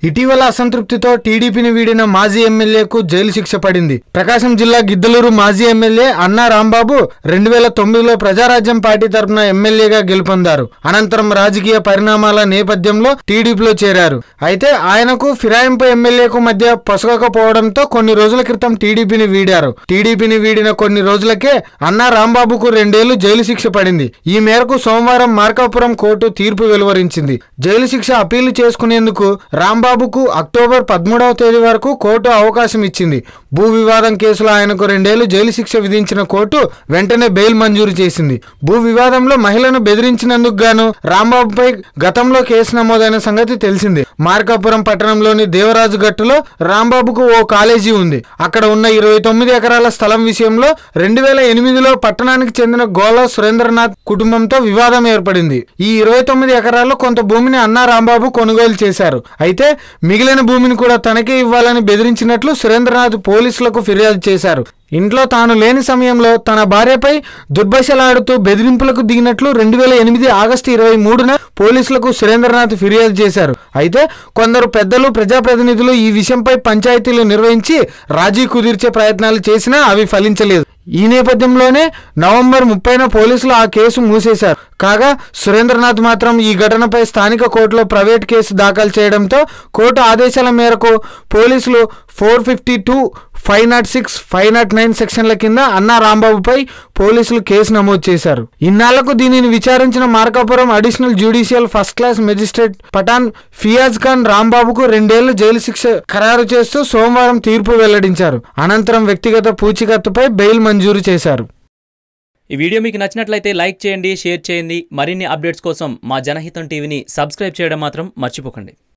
ఇటీవల అసంతృప్తితో టీడీపీని వీడిన మాజీ ఎమ్మెల్యేకు జైలు శిక్ష పడింది ప్రకాశం జిల్లా గిద్దలూరు మాజీ ఎమ్మెల్యే అన్నా రాంబాబు రెండు వేల తొమ్మిదిలో ప్రజారాజ్యం పార్టీ తరపున ఎమ్మెల్యేగా గెలుపొందారు అనంతరం రాజకీయ పరిణామాల నేపథ్యంలో టీడీపీలో చేరారు అయితే ఆయనకు ఫిరాయింపు ఎమ్మెల్యేకు మధ్య పొసగకపోవడంతో కొన్ని రోజుల క్రితం టీడీపీని వీడారు టీడీపీని వీడిన కొన్ని రోజులకే అన్నా రాంబాబుకు రెండేళ్లు జైలు శిక్ష పడింది ఈ మేరకు సోమవారం మార్కాపురం కోర్టు తీర్పు వెలువరించింది జైలు శిక్ష అప్పీలు చేసుకునేందుకు రాంబాబుకు అక్టోబర్ పదమూడవ తేదీ వరకు కోర్టు అవకాశం ఇచ్చింది భూ వివాదం కేసులో ఆయనకు రెండేళ్లు జైలు శిక్ష విధించిన కోర్టు వెంటనే బెయిల్ మంజూరు చేసింది భూ వివాదంలో మహిళను బెదిరించినందుకు గాను రాంబాబుపై గతంలో కేసు నమోదైన సంగతి తెలిసిందే మార్కాపురం పట్టణంలోని దేవరాజు గట్టులో రాంబాబుకు ఓ కాలేజీ ఉంది అక్కడ ఉన్న ఇరవై తొమ్మిది ఎకరాల స్థలం విషయంలో రెండు వేల ఎనిమిదిలో పట్టణానికి చెందిన గోల సురేంద్రనాథ్ కుటుంబంతో వివాదం ఏర్పడింది ఈ ఇరవై తొమ్మిది ఎకరాల్లో కొంత భూమిని అన్నా రాంబాబు కొనుగోలు చేశారు అయితే మిగిలిన భూమిని కూడా తనకే ఇవ్వాలని బెదిరించినట్లు సురేంద్రనాథ్ పోలీసులకు ఫిర్యాదు చేశారు ఇంట్లో తాను లేని సమయంలో తన భార్యపై దుర్భషలాడుతూ బెదిరింపులకు దిగినట్లు రెండు వేల ఎనిమిది ఆగస్టు ఇరవై మూడున పోలీసులకు సురేంద్రనాథ్ ఫిర్యాదు చేశారు అయితే కొందరు పెద్దలు ప్రజాప్రతినిధులు ఈ విషయంపై పంచాయతీలు నిర్వహించి రాజీ కుదిర్చే ప్రయత్నాలు చేసినా అవి ఫలించలేదు ఈ నేపథ్యంలోనే నవంబర్ ముప్పైన పోలీసులు ఆ కేసు మూసేశారు కాగా సురేంద్రనాథ్ మాత్రం ఈ ఘటనపై స్థానిక కోర్టులో ప్రైవేట్ కేసు దాఖలు చేయడంతో కోర్టు ఆదేశాల మేరకు పోలీసులు four fifty two five not six five not nine సెక్షన్ల కింద అన్నా రాంబాబుపై పోలీసులు కేసు నమోదు చేశారు ఇన్నాళ్లకు దీనిని విచారించిన Markapuram additional judicial first class magistrate Pathan Fiaz Khan రాంబాబుకు రెండేళ్లు జైలు శిక్ష ఖరారు చేస్తూ సోమవారం తీర్పు వెల్లడించారు అనంతరం వ్యక్తిగత పూచీకత్తుపై బెయిల్ మంజూరు చేశారు ఈ వీడియో మీకు నచ్చినట్లయితే లైక్ చేయండి షేర్ చేయండి మరిన్ని అప్డేట్స్ కోసం మా జనహితం టీవీని సబ్స్క్రైబ్ చేయడం మాత్రం మర్చిపోకండి